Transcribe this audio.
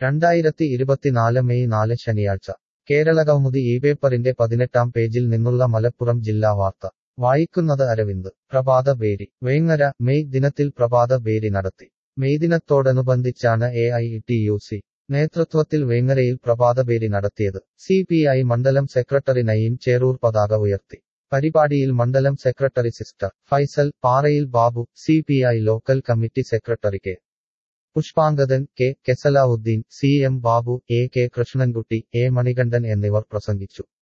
രണ്ടായിരത്തി ഇരുപത്തിനാല് മെയ് നാല് ശനിയാഴ്ച കേരളകൗമുദി ഈ പേപ്പറിന്റെ പതിനെട്ടാം പേജിൽ നിന്നുള്ള മലപ്പുറം ജില്ലാ വാർത്ത വായിക്കുന്നത് അരവിന്ദ് പ്രഭാത ബേരി വേങ്ങര മെയ് ദിനത്തിൽ പ്രഭാത ബേരി നടത്തി മെയ് ദിനത്തോടനുബന്ധിച്ചാണ് A I T U C നേതൃത്വത്തിൽ വേങ്ങരയിൽ പ്രഭാതബേരി നടത്തിയത് സി പി ഐ മണ്ഡലം സെക്രട്ടറി നയീം ചേറൂർ പതാക ഉയർത്തി പരിപാടിയിൽ മണ്ഡലം secretary sister Faisal Parayil Babu C P I local committee secretary K Pushpangadan K K Salavudheen C M Babu A K Krishnankutty A Manikandan എന്നിവർ പ്രസംഗിച്ചു